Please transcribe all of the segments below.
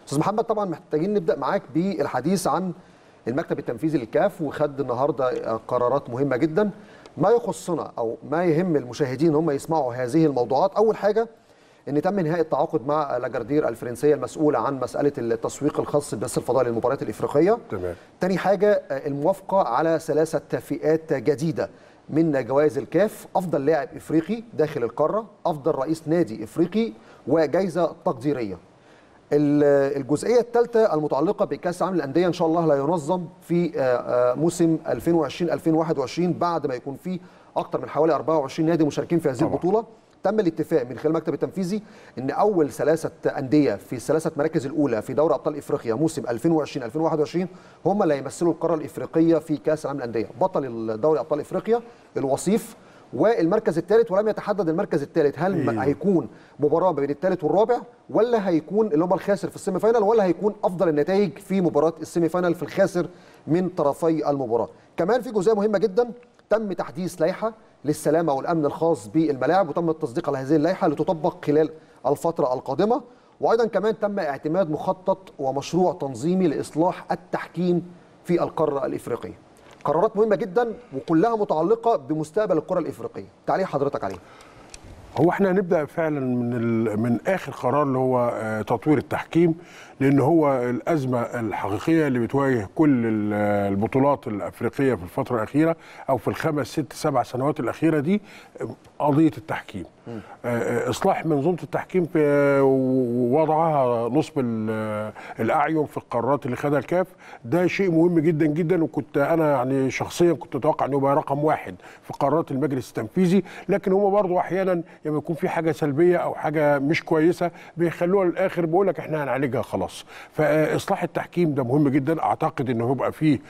استاذ محمد طبعا محتاجين نبدا معاك بالحديث عن المكتب التنفيذي للكاف وخد النهارده قرارات مهمه جدا ما يخصنا او ما يهم المشاهدين هم يسمعوا هذه الموضوعات اول حاجه ان تم انهاء التعاقد مع لاجاردير الفرنسيه المسؤوله عن مساله التسويق الخاص ببث الفضاء للمباريات الافريقيه تمام تاني حاجه الموافقه على ثلاثه فئات جديده من جوائز الكاف افضل لاعب افريقي داخل القاره افضل رئيس نادي افريقي وجائزه تقديريه الجزئيه الثالثه المتعلقه بكاس العالم للانديه ان شاء الله لا ينظم في موسم 2020 2021 بعد ما يكون في اكثر من حوالي 24 نادي مشاركين في هذه طبعا. البطوله تم الاتفاق من خلال المكتب التنفيذي ان اول ثلاثه انديه في الثلاثه مراكز الاولى في دوري ابطال افريقيا موسم 2020 2021 هم اللي هيمثلوا القاره الافريقيه في كاس العالم للانديه بطل دوري ابطال افريقيا الوصيف والمركز الثالث ولم يتحدد المركز الثالث هل أيوه. هيكون مباراه بين الثالث والرابع ولا هيكون اللي هم الخاسر في السيمي فاينال ولا هيكون افضل النتائج في مباراه السيمي فاينال في الخاسر من طرفي المباراه كمان في جزئيه مهمه جدا تم تحديث لائحه للسلامه والامن الخاص بالملاعب وتم التصديق على هذه اللائحه لتطبق خلال الفتره القادمه وايضا كمان تم اعتماد مخطط ومشروع تنظيمي لاصلاح التحكيم في القاره الافريقيه قرارات مهمه جدا وكلها متعلقه بمستقبل الكره الافريقيه تعليق حضرتك عليه هو احنا هنبدا فعلا من ال... من اخر قرار اللي هو آه، تطوير التحكيم لان هو الازمه الحقيقيه اللي بتواجه كل ال- البطولات الافريقيه في الفتره الاخيره او في الخمس ست سبع سنوات الاخيره دي آه، قضيه التحكيم آه، آه، اصلاح منظومه التحكيم في ووضعها نصب ال- الاعين في القرارات اللي خدها الكاف ده شيء مهم جدا جدا وكنت انا يعني شخصيا كنت اتوقع انه يبقى رقم واحد في قرارات المجلس التنفيذي لكن هم برضه احيانا لما يكون في حاجه سلبيه او حاجه مش كويسه بيخلوها للاخر بيقول لك احنا هنعالجها خلاص فاصلاح التحكيم ده مهم جدا اعتقد انه هيبقى فيه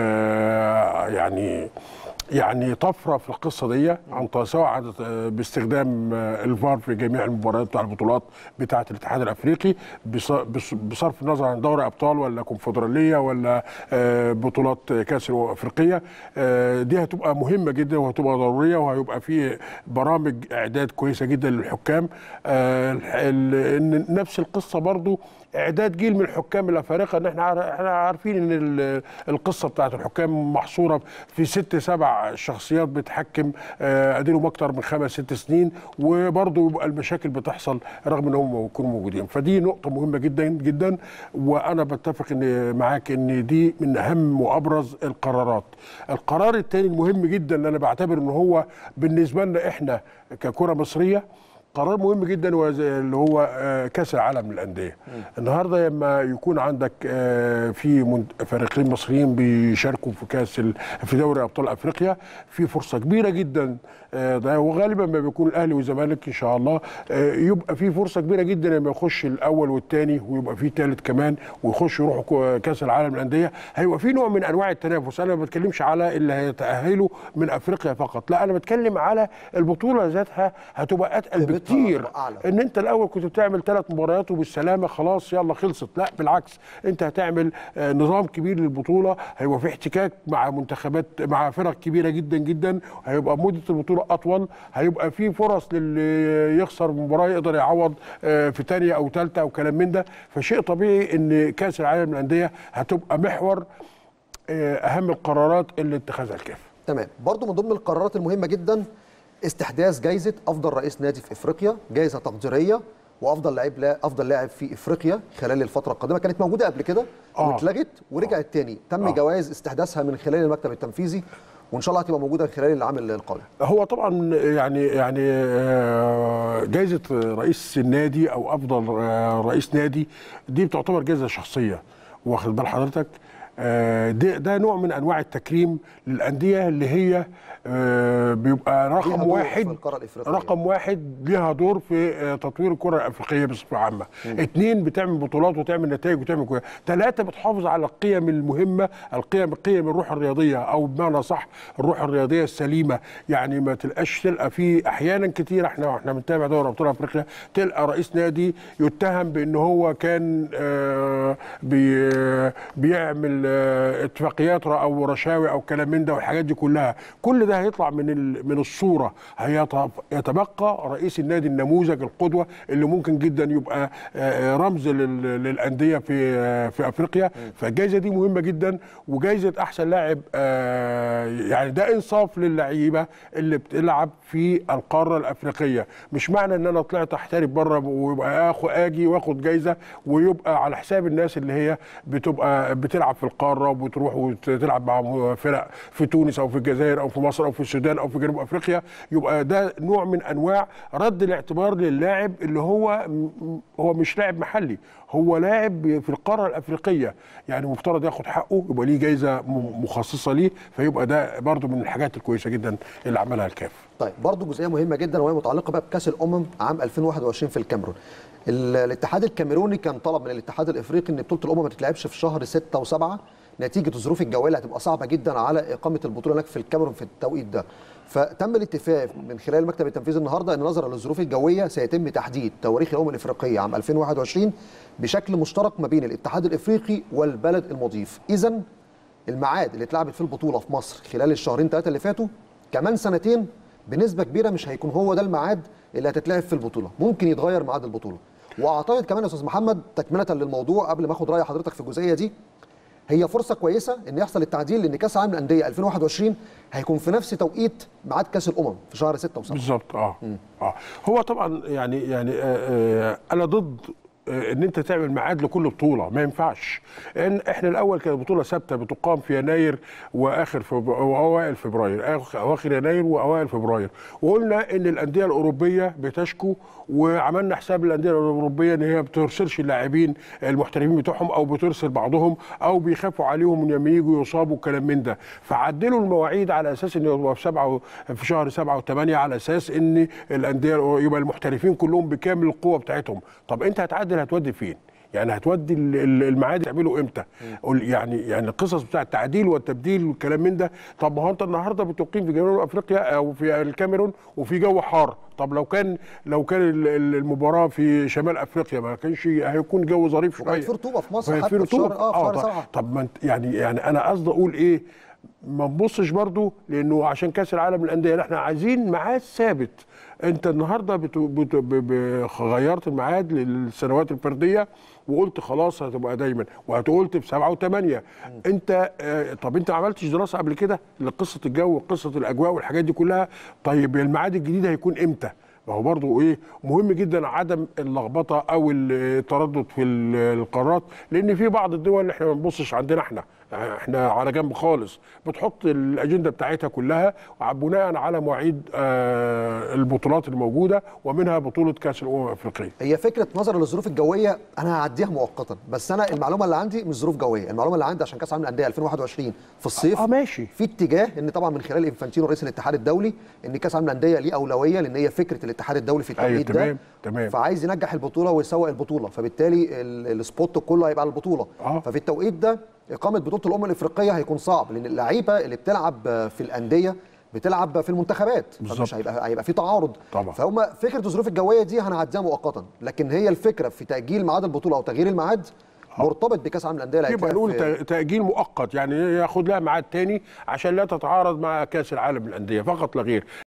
آه، يعني يعني طفره في القصه دي عن طريق سواء عن- باستخدام آه، الفار في جميع المباريات بتاع البطولات بتاعه الاتحاد الافريقي بص- بص- بصرف النظر عن دوري ابطال ولا كونفدراليه ولا آه، بطولات كاس افريقيه آه، دي هتبقى مهمه جدا وهتبقى ضروريه وهيبقى في برامج اعداد كويسه جدا للحكام آه، ال- إن نفس القصه برضو اعداد جيل من الحكام الافارقه ان احنا عار- احنا عارفين ان ال- القصه بتاعت الحكام محصوره في ست سبع شخصيات بتحكم آه، اديلهم اكتر من خمس ست سنين وبرضه يبقى المشاكل بتحصل رغم ان هم يكونوا موجودين فدي نقطه مهمه جدا جدا وانا بتفق ان معاك ان دي من اهم وابرز القرارات القرار الثاني المهم جدا اللي انا بعتبر ان هو بالنسبه لنا احنا ككره مصريه قرار مهم جدا هو زي- اللي هو آه، كاس العالم للانديه النهارده لما يكون عندك آه، في منت- فريقين مصريين بيشاركوا في كاس ال- في دوري ابطال افريقيا في فرصه كبيره جدا آه، ده وغالبا ما بيكون الاهلي والزمالك ان شاء الله آه، يبقى في فرصه كبيره جدا لما يخش الاول والثاني ويبقى في ثالث كمان ويخش يروحوا كو- كاس العالم للانديه هيبقى في نوع من انواع التنافس انا ما بتكلمش على اللي هيتاهلوا من افريقيا فقط لا انا بتكلم على البطوله ذاتها هتبقى اتقل قيمتها بكتير هتبقى أعلى. ان انت الاول كنت بتعمل ثلاث مباريات وبالسلامه خلاص يلا خلصت لا بالعكس انت هتعمل آه، نظام كبير للبطوله هيبقى في احتكاك مع منتخبات مع فرق كبيره جدا جدا هيبقى مده البطوله اطول هيبقى في فرص للي يخسر مباراه يقدر يعوض آه، في ثانيه او ثالثه او كلام من ده فشيء طبيعي ان كاس العالم للانديه هتبقى محور آه، اهم القرارات اللي اتخذها الكاف تمام برضو من ضمن القرارات المهمه جدا استحداث جائزه افضل رئيس نادي في افريقيا جائزه تقديريه وافضل لاعب لا افضل لاعب في افريقيا خلال الفتره القادمه كانت موجوده قبل كده آه. واتلغت ورجعت تاني تم آه. جوائز استحداثها من خلال المكتب التنفيذي وان شاء الله هتبقى موجوده خلال العام القادم هو طبعا يعني يعني آه، جائزه رئيس النادي او افضل آه، رئيس نادي دي بتعتبر جائزه شخصيه واخد بال حضرتك آه، ده ده نوع من انواع التكريم للانديه اللي هي آه، بيبقى ليها رقم دور واحد في القارة الإفريقية. رقم واحد ليها دور في آه، تطوير الكره الافريقيه بصفه عامه اثنين بتعمل بطولات وتعمل نتائج وتعمل كويس ثلاثه بتحافظ على القيم المهمه القيم قيم الروح الرياضيه او بمعنى صح الروح الرياضيه السليمه يعني ما تلقاش تلقى في احيانا كتير احنا احنا بنتابع دوري ابطال افريقيا تلقى رئيس نادي يتهم بان هو كان آه، بي بيعمل ال- اتفاقيات ر- او رشاوي او كلام من ده والحاجات دي كلها كل ده هيطلع من ال- من الصوره هيط- يتبقى رئيس النادي النموذج القدوه اللي ممكن جدا يبقى آه، رمز لل- للانديه في آه، في افريقيا فالجائزه دي مهمه جدا وجائزه احسن لاعب آه، يعني ده انصاف للعيبه اللي بتلعب في القاره الافريقيه مش معنى ان انا طلعت احترف بره ويبقى اخو اجي واخد جايزه ويبقى على حساب الناس اللي هي بتبقى بتلعب في القاره وبتروح وتلعب مع فرق في تونس او في الجزائر او في مصر او في السودان او في جنوب افريقيا يبقى ده نوع من انواع رد الاعتبار للاعب اللي هو هو مش لاعب محلي هو لاعب في القاره الافريقيه يعني مفترض ياخد حقه يبقى ليه جايزه م- مخصصه ليه فيبقى ده برضو من الحاجات الكويسه جدا اللي عملها الكاف طيب برضه جزئيه مهمه جدا وهي متعلقه بقى بكاس الامم عام 2021 في الكاميرون ال- الاتحاد الكاميروني كان طلب من الاتحاد الافريقي ان بطوله الامم ما تتلعبش في شهر 6 و7 نتيجه الظروف الجويه اللي هتبقى صعبه جدا على اقامه البطوله هناك في الكاميرون في التوقيت ده فتم الاتفاق من خلال المكتب التنفيذي النهارده ان نظرا للظروف الجويه سيتم تحديد تواريخ الامم الافريقيه عام 2021 بشكل مشترك ما بين الاتحاد الافريقي والبلد المضيف اذا الميعاد اللي اتلعبت فيه البطوله في مصر خلال الشهرين ثلاثه اللي فاتوا كمان سنتين بنسبه كبيره مش هيكون هو ده الميعاد اللي هتتلعب في البطوله ممكن يتغير ميعاد البطوله واعتقد كمان يا استاذ محمد تكمله للموضوع قبل ما اخد راي حضرتك في الجزئيه دي هي فرصه كويسه ان يحصل التعديل لان كاس العالم للانديه 2021 هيكون في نفس توقيت ميعاد كاس الامم في شهر 6 و7 بالظبط اه اه هو طبعا يعني يعني آه آه انا ضد آه، ان انت تعمل ميعاد لكل بطوله ما ينفعش ان احنا الاول كانت بطوله ثابته بتقام في يناير واخر فبراير واوائل فبراير آخ- اواخر يناير واوائل فبراير وقلنا ان الانديه الاوروبيه بتشكو وعملنا حساب الانديه الاوروبيه ان هي بترسلش اللاعبين المحترفين بتوعهم او بترسل بعضهم او بيخافوا عليهم من لما يجوا يصابوا كلام من ده فعدلوا المواعيد على اساس ان يبقى في سبعه و- في شهر سبعه وثمانيه على اساس ان الانديه يبقى المحترفين كلهم بكامل القوه بتاعتهم طب انت هتعدل هتودي فين؟ يعني هتودي ال- ال- الميعاد تعمله امتى؟ قول يعني يعني القصص بتاع التعديل والتبديل والكلام من ده طب ما هو انت النهارده بتقيم في جنوب افريقيا او في الكاميرون وفي جو حار طب لو كان لو كان ال- ال- المباراه في شمال افريقيا ما كانش هيكون جو ظريف شويه وكانت في رطوبه في مصر وكان حتى في في شهر رطوبه اه في شهر طب- 7 طب ما انت يعني يعني انا قصدي اقول ايه ما نبصش برضو لانه عشان كاس العالم للانديه احنا عايزين ميعاد ثابت انت النهارده بت... بت... ب... ب... غيرت الميعاد للسنوات الفرديه وقلت خلاص هتبقى دايما وهتقولت بسبعه وثمانيه انت آه طب انت ما عملتش دراسه قبل كده لقصه الجو وقصه الاجواء والحاجات دي كلها طيب الميعاد الجديد هيكون امتى؟ ما هو برضه ايه مهم جدا عدم اللخبطه او التردد في ال- القارات لان في بعض الدول احنا ما بنبصش عندنا احنا احنا على جنب خالص بتحط الاجنده بتاعتها كلها بناء على مواعيد آه، البطولات الموجوده ومنها بطوله كاس الامم الافريقيه هي فكره نظرا للظروف الجويه انا هعديها مؤقتا بس انا المعلومه اللي عندي مش ظروف جويه المعلومه اللي عندي عشان كاس العالم للانديه 2021 في الصيف اه ماشي في اتجاه ان طبعا من خلال انفانتينو رئيس الاتحاد الدولي ان كاس العالم للانديه ليه اولويه لان هي فكره الاتحاد الدولي في أيوة، التوقيت تمام، ده تمام. فعايز ينجح البطوله ويسوق البطوله فبالتالي ال- السبوت كله هيبقى على البطوله آه. ففي التوقيت ده اقامه بطوله الامم الافريقيه هيكون صعب لان اللعيبه اللي بتلعب في الانديه بتلعب في المنتخبات بالظبط. فمش هيبقى هيبقى في تعارض طبعا. فهم فكره الظروف الجويه دي هنعديها مؤقتا لكن هي الفكره في تاجيل ميعاد البطوله او تغيير الميعاد مرتبط بكاس العالم للانديه اللي يبقى هيتلعب نقول في- تا- تاجيل مؤقت يعني ياخد لها ميعاد تاني عشان لا تتعارض مع كاس العالم للانديه فقط لا غير